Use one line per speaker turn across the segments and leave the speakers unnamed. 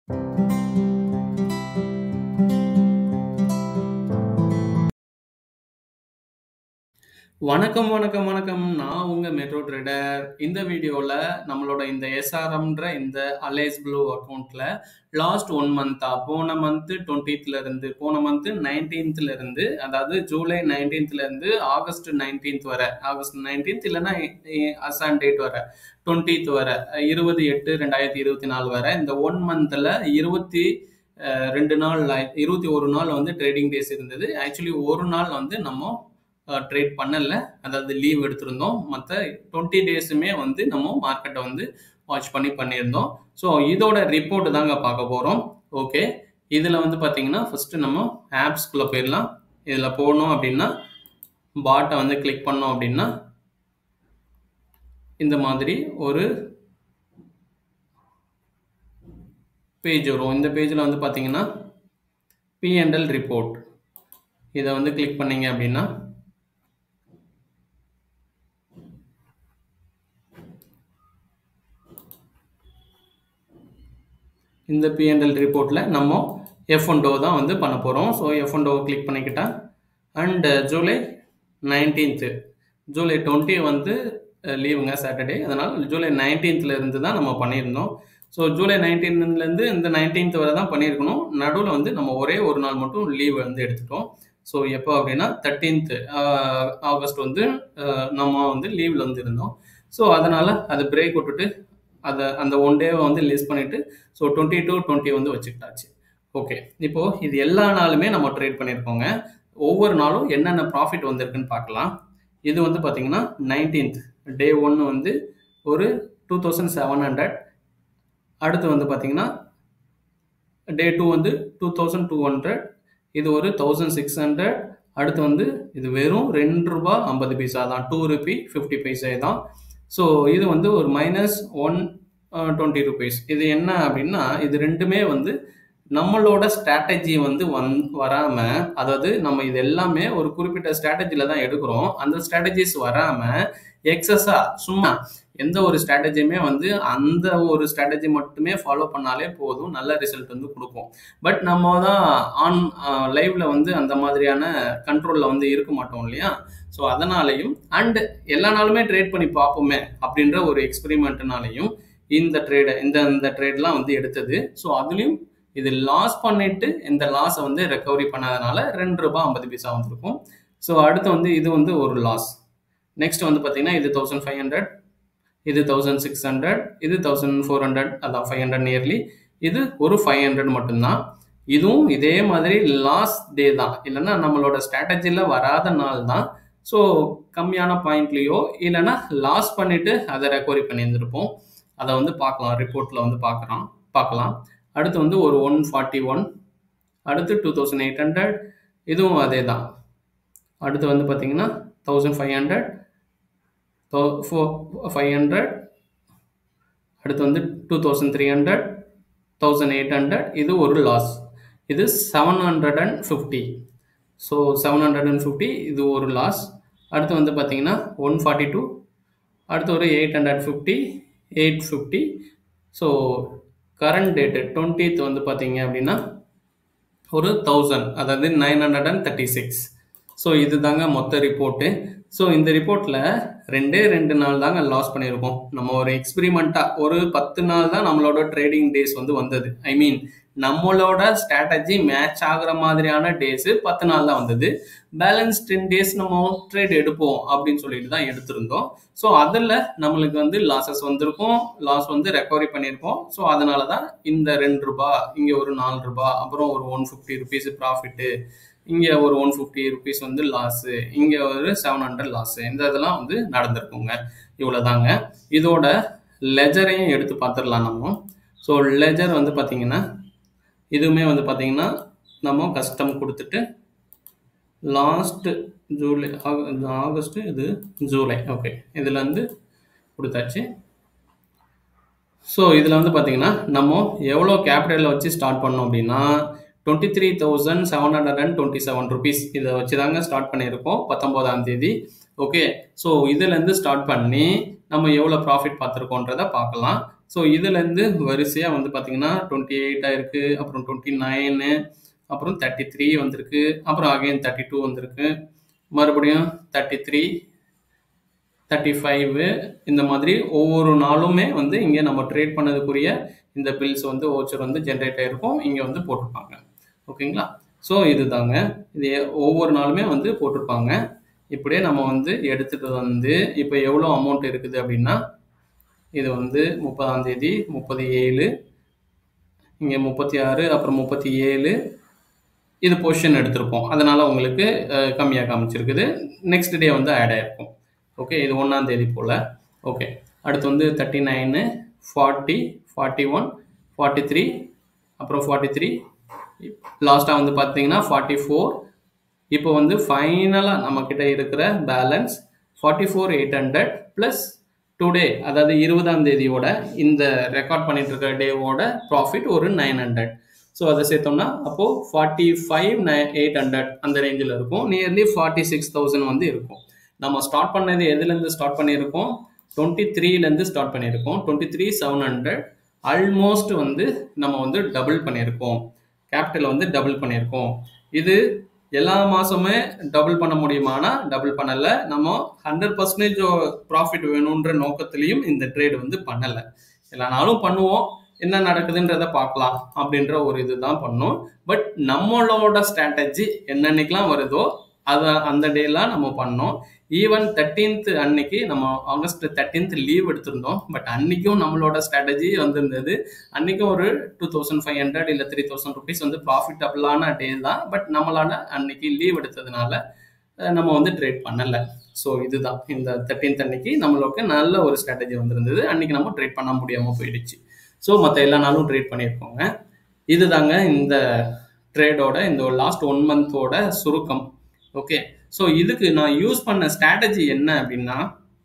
வணக்கம், வணக்கம், வணக்கம். நான் உங்க மெட்ரோ ட்ரேடர். இந்த வீடியோல நம்மளோட இந்த எஸ்ஆர்எம்ன்ற இந்த அலைஸ் ப்ளூ அக்கவுண்ட்ல லாஸ்ட் 1 மந்த்தா போன மந்த் 20த்ல இருந்து போன மந்த் 19த்ல இருந்து அதாவது ஜூலை 19த்ல இருந்து ஆகஸ்ட் 19த் வர ஆகஸ்ட் 19த் இல்லன்னா எ அசான் டேட் வர 20த் வர 20/8/2024 வர இந்த 1 மந்த்ல 20 அ 2 நாள் 21 நாள் வந்து ட்ரேடிங் டேஸ் இருந்தது. ஆக்சுவலி 1 நாள் வந்து நம்ம அ ட்ரேட் பண்ணல. அதாவது லீவ் எடுத்திருந்தோம். மத்த 20 டேஸுமே வந்து நம்ம மார்க்கெட்ட வந்து வாட்ச் பண்ணி பண்ணியிருந்தோம். ஸோ இதோட ரிப்போர்ட் தாங்க பார்க்க போறோம். ஓகே. இதுல வந்து பார்த்தீங்கன்னா, ஃபர்ஸ்ட் நம்ம ஆப்ஸ்க்குள்ள போயிரலாம். இதுல போனோம் அப்டின்னா, பாட்ட வந்து கிளிக் பண்ணோம் அப்டின்னா இந்த மாதிரி ஒரு பேஜ் வரும். இந்த பேஜ்ல வந்து பார்த்தீங்கன்னா, பி&எல் ரிப்போர்ட். இத வந்து கிளிக் பண்ணீங்க அப்டின்னா இந்த பி&எல் ரிப்போர்ட்ல நம்ம எஃப்&ஓ தான் வந்து பண்ண போறோம். ஸோ எஃப்&ஓவ கிளிக் பண்ணிக்கிட்டா அண்ட் ஜூலை 19த் ஜூலை 20 வந்து லீவுங்க சாட்டர்டே. அதனால ஜூலை 19த்ல இருந்து தான் நம்ம பண்ணியிருந்தோம். ஸோ ஜூலை 19ல இருந்து இந்த 19த் வர தான் பண்ணியிருக்கணும். நடுவுல வந்து நம்ம ஒரே ஒரு நாள் மட்டும் லீவ் வந்து எடுத்துட்டோம். ஸோ எப்போ அப்டின்னா 13த் ஆ ஆகஸ்ட் வந்து அ நம்ம வந்து லீவ்ல வந்து இருந்தோம். ஸோ அதனால அத பிரேக் விட்டுட்டு அத அந்த 1 டேவ வந்து லெஸ் பண்ணிட்டு ஸோ 20-20 வந்து வச்சுக்கிட்டாச்சு. ஓகே. இப்போ இது எல்லா நாளுமே நம்ம ட்ரேட் பண்ணியிருக்கோங்க. ஒவ்வொரு நாளும் என்னென்ன ப்ராஃபிட் வந்திருக்குன்னு பார்க்கலாம். இது வந்து பார்த்தீங்கன்னா 19த் டே 1 வந்து ஒரு 2700 அடுத்து வந்து பார்த்தீங்கன்னா, டே 2 வந்து 2200 இது ஒரு 1600 அடுத்து வந்து இது வெறும் ரூ. 2.50 தான். ₹2.50 தான். ஸோ இது வந்து ஒரு மைனஸ் ஒன் அ ₹20 இது என்ன அப்டின்னா, இது 2மே வந்து நம்மளோட ஸ்ட்ராட்டஜி வந்து வந் வராம அதாவது நம்ம இது எல்லாமே ஒரு குறிப்பிட்ட ஸ்ட்ராட்டஜில தான் எடுக்குறோம். அந்த ஸ்ட்ராட்டஜிஸ் வராம எக்ஸஸா சும்மா எந்த ஒரு ஸ்ட்ராட்டஜியுமே வந்து அந்த ஒரு ஸ்ட்ராட்டஜி மட்டுமே ஃபாலோ பண்ணாலே போதும். நல்ல ரிசல்ட் வந்து குடுக்கும். பட் நம்ம தான் ஆன் அ லைவ்ல வந்து அந்த மாதிரியான கண்ட்ரோல்ல வந்து இருக்க மாட்டோம் இல்லையா? ஸோ அதனாலயும் அண்ட் எல்லா நாளுமே ட்ரேட் பண்ணி பார்ப்போமே அப்டின்ற ஒரு எக்ஸ்பெரிமெண்ட்னாலயும் இந்த ட்ரேட இந்த இந்த ட்ரேட்லாம் வந்து எடுத்தது. ஸோ அதுலயும் இது லாஸ் பண்ணிட்டு இந்த லாஸ வந்து ரெக்கவரி பண்ணதுனால ரூ. 2.50 வந்திருக்கும். ஸோ அடுத்து வந்து இது வந்து ஒரு லாஸ். நெக்ஸ்ட் வந்து பார்த்தீங்கன்னா, இது 1500 இது 1600 இது 1400 அதான் 500 நியர்லி இது ஒரு 500 மட்டும் தான். இதுவும் இதே மாதிரி லாஸ் டே தான். இல்லன்னா நம்மளோட ஸ்ட்ராட்டஜில வராத நாள் தான். ஸோ கம்மியான பாயிண்ட்லயோ இல்லன்னா லாஸ் பண்ணிட்டு அத ரெக்கவரி பண்ணியிருந்திருப்போம். அத வந்து பார்க்கலாம். ரிப்போர்ட்ல வந்து பார்க்குறோம் பார்க்கலாம். அடுத்து வந்து ஒரு 141 அடுத்து 2800 இதுவும் அதே தான். அடுத்து வந்து பார்த்தீங்கன்னா, 1500 தொ ஃபோ 500 அடுத்து வந்து 2300 1800 இது ஒரு லாஸ். இது 750 ஸோ 750 இது ஒரு லாஸ். அடுத்து வந்து பார்த்தீங்கன்னா, 142 அடுத்து ஒரு 850 850 ஸோ கரண்ட் டேட் 20த் வந்து பார்த்தீங்க அப்டின்னா, ஒரு 1000 அதாவது 936 ஸோ இதுதாங்க மொத்த ரிப்போர்ட்டு. ஸோ இந்த ரிப்போர்ட்ல 2டே 2 நாள் தாங்க லாஸ் பண்ணியிருக்கோம். நம்ம ஒரு எக்ஸ்பெரிமெண்ட்டா ஒரு 10 நாள் தான் நம்மளோட ட்ரேடிங் டேஸ் வந்து வந்தது. ஐ மீன் நம்மளோட ஸ்ட்ராட்டஜி மேட்ச் ஆகுற மாதிரியான டேஸ் 10 நாள் தான் வந்தது. பேலன்ஸ் 10 டேஸ் நம்ம ட்ரேட் எடுப்போம் அப்டின்னு சொல்லிட்டு தான் எடுத்திருந்தோம். ஸோ அதுல நம்மளுக்கு வந்து லாஸஸ் வந்திருக்கும். லாஸ் வந்து ரெக்கவரி பண்ணியிருக்கோம். ஸோ அதனால தான் இந்த ரூ. 2 இங்க ஒரு ரூ. 4 அப்புறம் ஒரு ரூ. 150 ப்ராஃபிட்டு இங்க ஒரு ரூ. 150 வந்து லாஸு இங்க ஒரு 700 லாஸு இந்த இதெல்லாம் வந்து நடந்திருக்குங்க. இவ்வளோதாங்க. இதோட லெட்ஜரையும் எடுத்து பார்த்துரலாம் நம்ம. ஸோ லெட்ஜர் வந்து பார்த்தீங்கன்னா, இதுவுமே வந்து பார்த்தீங்கன்னா, நம்ம கஸ்டம் குடுத்துட்டு லாஸ்ட் ஜூலை ஆக ஆகஸ்ட் இது ஜூலை ஓகே. இதுல இருந்து குடுத்தாச்சு. ஸோ இதுல வந்து பார்த்தீங்கன்னா, நம்ம எவ்வளோ கேபிட்டல வச்சு ஸ்டார்ட் பண்ணோம் அப்டின்னா, ₹23,727 இத வச்சு தாங்க ஸ்டார்ட் பண்ணியிருக்கோம் 19ஆம் தேதி. ஓகே. ஸோ இதுலருந்து ஸ்டார்ட் பண்ணி நம்ம எவ்வளோ ப்ராஃபிட் பார்த்துருக்கோன்றத பார்க்கலாம். ஸோ இதுலேருந்து வரிசையாக வந்து பார்த்தீங்கன்னா டுவெண்ட்டி எயிட் ஆயிருக்கு அப்புறம் டுவெண்ட்டி நைனு அப்புறம் தேர்ட்டி த்ரீ வந்திருக்கு அப்புறம் அகைன் தேர்ட்டி டூ வந்திருக்கு மறுபடியும் தேர்ட்டி த்ரீ தேர்ட்டி ஃபைவு இந்த மாதிரி ஒவ்வொரு நாளுமே வந்து இங்கே நம்ம ட்ரேட் பண்ணதுக்குரிய இந்த பில்ஸ் வந்து ஓச்சர் வந்து ஜென்ரேட் ஆகிருக்கும் இங்கே வந்து போட்டிருப்பாங்க ஓகேங்களா ஸோ இதுதாங்க இது ஒவ்வொரு நாளுமே வந்து போட்டிருப்பாங்க இப்படியே நம்ம வந்து எடுத்துகிட்டு வந்து இப்போ எவ்வளோ அமௌண்ட் இருக்குது அப்படின்னா இது வந்து முப்பதாம் தேதி முப்பது ஏழு இங்கே முப்பத்தி ஆறு அப்புறம் முப்பத்தி ஏழு இது பொசிஷன் எடுத்திருப்போம் அதனால் உங்களுக்கு கம்மியாக காமிச்சிருக்குது நெக்ஸ்ட் டே வந்து ஆட் ஆகிருக்கும் ஓகே இது ஒன்றாம் தேதி போல் ஓகே அடுத்து வந்து thirty nine forty forty one forty three அப்புறம் ஃபார்ட்டி த்ரீ லாஸ்ட்டாக வந்து பார்த்தீங்கன்னா ஃபார்ட்டி ஃபோர் இப்போ வந்து ஃபைனலாக நம்மக்கிட்ட இருக்கிற balance forty four eight hundred plus today அதாவது இருபதாம் தேதியோட இந்த ரெக்கார்ட் பண்ணிட்டு இருக்கிற டேவோட ப்ராஃபிட் ஒரு நைன் ஹண்ட்ரட் ஸோ அதை சேர்த்தோம்னா அப்போது forty five nine eight hundred அந்த ரேஞ்சில் இருக்கும் நியர்லி ஃபார்ட்டி சிக்ஸ் தௌசண்ட் வந்து இருக்கும் நம்ம ஸ்டார்ட் பண்ணது எதுலேருந்து ஸ்டார்ட் பண்ணியிருக்கோம் டுவெண்ட்டி த்ரீலேருந்து ஸ்டார்ட் பண்ணியிருக்கோம் twenty three seven hundred almost வந்து நம்ம வந்து டபுள் பண்ணியிருக்கோம் கேபிட்டல் வந்து டபுள் பண்ணியிருக்கோம் இது எல்லா மாதமே டபுள் பண்ண முடியுமானா டபுள் பண்ணலை நம்ம ஹண்ட்ரட் பர்சன்டேஜ் ப்ராஃபிட் வேணுன்ற நோக்கத்துலேயும் இந்த ட்ரேட் வந்து பண்ணலை எல்லா நாளும் பண்ணுவோம் என்ன நடக்குதுன்றத பார்க்கலாம் அப்படின்ற ஒரு இதுதான் பண்ணோம் பட் நம்மளோட ஸ்ட்ராட்டஜி என்னன்னைக்கெலாம் வருதோ அதை அந்த டேலாம் நம்ம பண்ணோம் ஈவன் தேர்ட்டீன்த் அன்னைக்கு நம்ம ஆகஸ்ட் தேர்ட்டீன்த் லீவ் எடுத்திருந்தோம் பட் அன்னைக்கும் நம்மளோட ஸ்ட்ராட்டஜி வந்திருந்தது அன்னைக்கும் ஒரு டூ தௌசண்ட் ஃபைவ் ஹண்ட்ரட் இல்லை த்ரீ தௌசண்ட் ருபீஸ் வந்து ப்ராஃபிட்டபிளான டே தான் பட் நம்மளால அன்னைக்கு லீவ் எடுத்ததுனால நம்ம வந்து ட்ரேட் பண்ணலை ஸோ இதுதான் இந்த தேர்ட்டீன்த் அன்னைக்கு நம்மளுக்கு நல்ல ஒரு ஸ்ட்ராட்டஜி வந்திருந்தது அன்னைக்கு நம்ம ட்ரேட் பண்ண முடியாமல் போயிடுச்சு ஸோ மற்ற எல்லா நாளும் ட்ரேட் பண்ணியிருக்கோங்க இதுதாங்க இந்த ட்ரேடோட இந்த லாஸ்ட் ஒன் மந்தோட சுருக்கம் ஓகே ஸோ இதுக்கு நான் யூஸ் பண்ண ஸ்ட்ராட்டஜி என்ன அப்படின்னா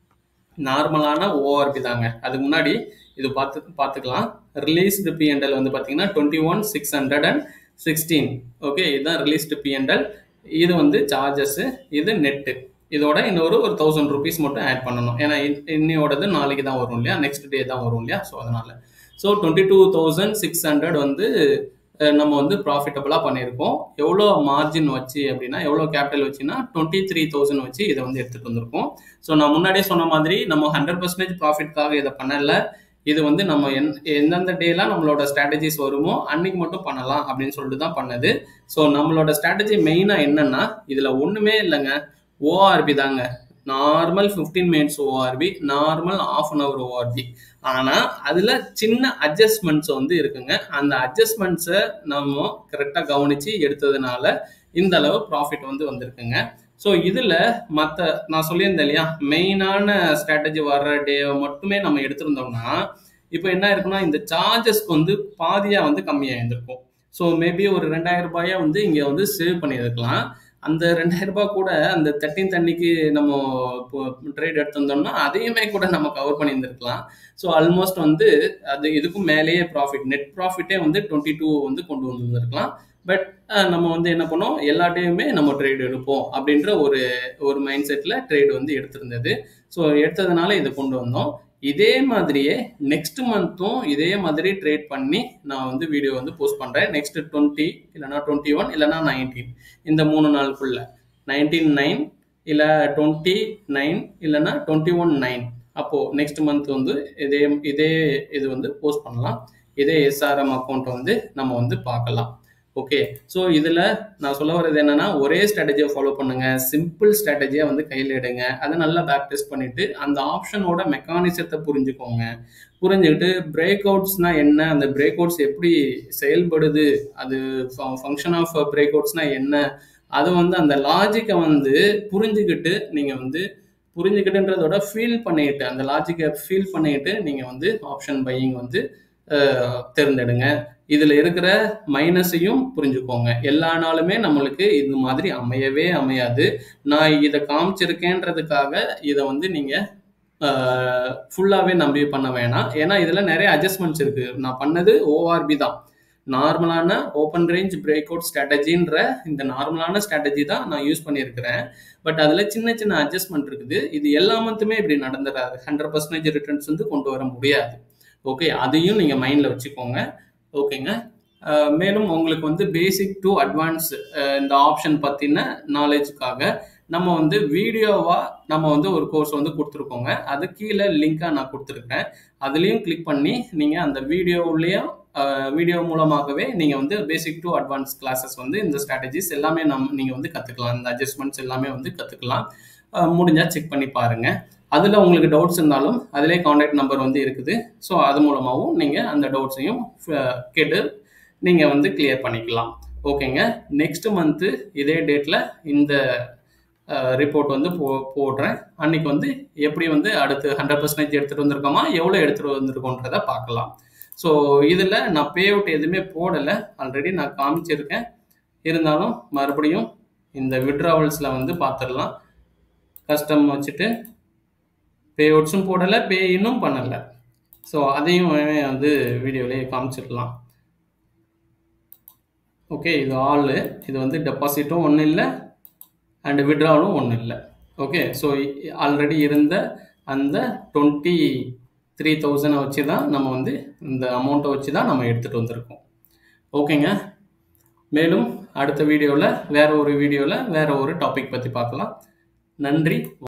நார்மலான ஓஆர்பி தாங்க அதுக்கு முன்னாடி இது பார்த்து பார்த்துக்கலாம் ரிலீஸ்டு பிஎன்எல் வந்து பார்த்தீங்கன்னா twenty one six hundred and sixteen okay இதுதான் ரிலீஸ்டு பிஎன்எல் இது வந்து சார்ஜஸ்ஸு இது நெட்டு இதோட இன்னொரு ஒரு தௌசண்ட் ருபீஸ் மட்டும் ஆட் பண்ணணும் ஏன்னா இன்னையோடது நாளைக்கு தான் வரும் இல்லையா நெக்ஸ்ட் டே தான் வரும் இல்லையா ஸோ அதனால so twenty two thousand six hundred வந்து நம்ம வந்து ப்ராஃபிட்டபுளாக பண்ணியிருக்கோம் எவ்வளோ மார்ஜின் வச்சு அப்படின்னா எவ்வளோ கேபிட்டல் வச்சுன்னா டுவெண்ட்டி த்ரீ தௌசண்ட் வச்சு இதை வந்து எடுத்துகிட்டு வந்திருக்கோம் ஸோ நான் முன்னாடியே சொன்ன மாதிரி நம்ம ஹண்ட்ரட் பர்சன்டேஜ் ப்ராஃபிட்காக இதை பண்ணலை இது வந்து நம்ம எந் எந்தெந்த டேலாம் நம்மளோட ஸ்ட்ராட்டஜிஸ் வருமோ அன்னைக்கு மட்டும் பண்ணலாம் அப்படின்னு சொல்லிட்டு தான் பண்ணது ஸோ நம்மளோட ஸ்ட்ராட்டஜி மெயினாக என்னன்னா இதில் ஒன்றுமே இல்லைங்க ஓஆர்பி தாங்க normal fifteen minutes ORB normal half an hour ORB ஆனால் அதில் சின்ன அட்ஜஸ்ட்மெண்ட்ஸ் வந்து இருக்குங்க அந்த அட்ஜஸ்ட்மெண்ட்ஸை நம்ம கரெக்டாக கவனித்து எடுத்ததுனால இந்த அளவு ப்ராஃபிட் வந்து வந்திருக்குங்க ஸோ இதில் மற்ற நான் சொல்லியிருந்தேன் இல்லையா மெயினான ஸ்ட்ராட்டஜி வர்ற டே மட்டுமே நம்ம எடுத்திருந்தோம்னா இப்போ என்ன இருக்குன்னா இந்த சார்ஜஸ்க்கு வந்து பாதியாக வந்து கம்மியாக இருந்திருக்கும் ஸோ மேபி ஒரு ரெண்டாயிரம் ரூபாயை வந்து இங்கே வந்து சேவ் பண்ணியிருக்கலாம் அந்த ரெண்டாயிரம் ரூபாய் கூட அந்த தேர்ட்டீன்த் அன்னைக்கு நம்ம இப்போ ட்ரேட் எடுத்திருந்தோம்னா அதையுமே கூட நம்ம கவர் பண்ணியிருந்திருக்கலாம் ஸோ ஆல்மோஸ்ட் வந்து அது இதுக்கும் மேலேயே ப்ராஃபிட் நெட் ப்ராஃபிட்டே வந்து டுவெண்ட்டி டூ வந்து கொண்டு வந்திருந்திருக்கலாம் பட் நம்ம வந்து என்ன பண்ணோம் எல்லா டேயுமே நம்ம ட்ரேட் எடுப்போம் அப்படின்ற ஒரு ஒரு மைண்ட் செட்டில் ட்ரேட் வந்து எடுத்திருந்தது ஸோ எடுத்ததுனால இதை கொண்டு வந்தோம் இதே மாதிரியே நெக்ஸ்ட் மந்த்தும் இதே மாதிரி ட்ரேட் பண்ணி நான் வந்து வீடியோ வந்து போஸ்ட் பண்ணுறேன் நெக்ஸ்ட் டுவெண்ட்டி இல்லைனா டுவெண்ட்டி ஒன் இல்லைனா நைன்டீன் இந்த மூணு நாளுக்குள்ள நைன்டீன் நைன் இல்லை டுவெண்ட்டி நைன் இல்லைனா டுவெண்ட்டி ஒன் நைன் அப்போது நெக்ஸ்ட் மந்த் வந்து இதே இதே இது வந்து போஸ்ட் பண்ணலாம் இதே எஸ்ஆர்எம் அக்கௌண்ட்டை வந்து நம்ம வந்து பார்க்கலாம் ஓகே ஸோ இதில் நான் சொல்ல வர்றது என்னன்னா ஒரே ஸ்ட்ராட்டஜியை ஃபாலோ பண்ணுங்க சிம்பிள் ஸ்ட்ராட்டஜியை வந்து கையில் எடுங்க அதை நல்லா பேக் டெஸ்ட் பண்ணிட்டு அந்த ஆப்ஷனோட மெக்கானிசத்தை புரிஞ்சுக்கோங்க புரிஞ்சுக்கிட்டு பிரேக் அவுட்ஸ்னா என்ன அந்த பிரேக் அவுட்ஸ் எப்படி செயல்படுது அது ஃபங்க்ஷன் ஆஃப் பிரேக் அவுட்ஸ்னா என்ன அது வந்து அந்த லாஜிக்கை வந்து புரிஞ்சுக்கிட்டு நீங்கள் வந்து புரிஞ்சுக்கிட்டுன்றதோட ஃபீல் பண்ணிட்டு அந்த லாஜிக்கை ஃபீல் பண்ணிட்டு நீங்கள் வந்து ஆப்ஷன் பையிங் வந்து தேர்ந்தெடுங்க இதில் இருக்கிற மைனஸையும் புரிஞ்சுக்கோங்க எல்லா நாளுமே நம்மளுக்கு இது மாதிரி அமையவே அமையாது நான் இதை காமிச்சிருக்கேன்றதுக்காக இதை வந்து நீங்கள் ஃபுல்லாகவே நம்பி பண்ண வேணாம் ஏன்னா இதில் நிறைய அட்ஜஸ்ட்மெண்ட்ஸ் இருக்குது நான் பண்ணது ஓஆர்பி தான் நார்மலான ஓப்பன் ரேஞ்ச் பிரேக் அவுட் ஸ்ட்ராட்டஜின்ற இந்த நார்மலான ஸ்ட்ராட்டஜி தான் நான் யூஸ் பண்ணியிருக்கிறேன் பட் அதில் சின்ன சின்ன அட்ஜஸ்ட்மெண்ட் இருக்குது இது எல்லா மந்த்துமே இப்படி நடந்துடாது ஹண்ட்ரட் பர்சன்டேஜ் ரிட்டர்ன்ஸ் வந்து கொண்டு வர முடியாது ஓகே அதையும் நீங்கள் மைண்டில் வச்சுக்கோங்க ஓகேங்க அஹ் மேலும் உங்களுக்கு வந்து பேசிக் டு அட்வான்ஸ் இந்த ஆப்ஷன் பற்றின நாலேஜுக்காக நம்ம வந்து வீடியோவாக நம்ம வந்து ஒரு கோர்ஸ் வந்து கொடுத்துருக்கோங்க அது கீழே லிங்காக நான் கொடுத்துருக்கேன் அதுலேயும் கிளிக் பண்ணி நீங்கள் அந்த வீடியோவிலையும் வீடியோ மூலமாகவே நீங்கள் வந்து பேசிக் டு அட்வான்ஸ் கிளாஸஸ் வந்து இந்த ஸ்ட்ராட்டஜிஸ் எல்லாமே நம் நீங்கள் வந்து கற்றுக்கலாம் இந்த அட்ஜஸ்ட்மெண்ட்ஸ் எல்லாமே வந்து கற்றுக்கலாம் முடிஞ்சால் செக் பண்ணி பாருங்கள் அதில் உங்களுக்கு டவுட்ஸ் இருந்தாலும் அதிலே காண்டாக்ட் நம்பர் வந்து இருக்குது ஸோ அது மூலமாகவும் நீங்கள் அந்த டவுட்ஸையும் கேட்டு நீங்கள் வந்து கிளியர் பண்ணிக்கலாம் ஓகேங்க நெக்ஸ்ட் மந்த்து இதே டேட்டில் இந்த ரிப்போர்ட் வந்து போ போடுறேன் அன்னைக்கு வந்து எப்படி வந்து அடுத்து ஹண்ட்ரட் பர்சன்டேஜ் எடுத்துகிட்டு வந்திருக்கோமா எவ்வளோ எடுத்துகிட்டு வந்திருக்கோன்றத பார்க்கலாம் ஸோ இதில் நான் பே அவுட் எதுவுமே போடலை ஆல்ரெடி நான் காமிச்சிருக்கேன் இருந்தாலும் மறுபடியும் இந்த விட்ராவல்ஸில் வந்து பார்த்துடலாம் கஸ்டம் வச்சுட்டு பே அவுட்ஸும் போடலை பே இன்னும் பண்ணலை ஸோ அதையும் வந்து வீடியோலேயே காமிச்சிடலாம் ஓகே இது ஆல் இது வந்து டெபாசிட்டும் ஒன்றும் இல்லை அண்ட் விட்ராவலும் ஒன்றும் இல்லை ஓகே ஸோ ஆல்ரெடி இருந்த அந்த டுவெண்ட்டி த்ரீ தௌசண்டை வச்சு தான் நம்ம வந்து இந்த அமௌண்ட்டை வச்சு தான் நம்ம எடுத்துகிட்டு வந்திருக்கோம் ஓகேங்க மேலும் அடுத்த வீடியோவில் வேறு ஒரு வீடியோவில் வேறு ஒரு டாபிக் பற்றி பார்க்கலாம் நன்றி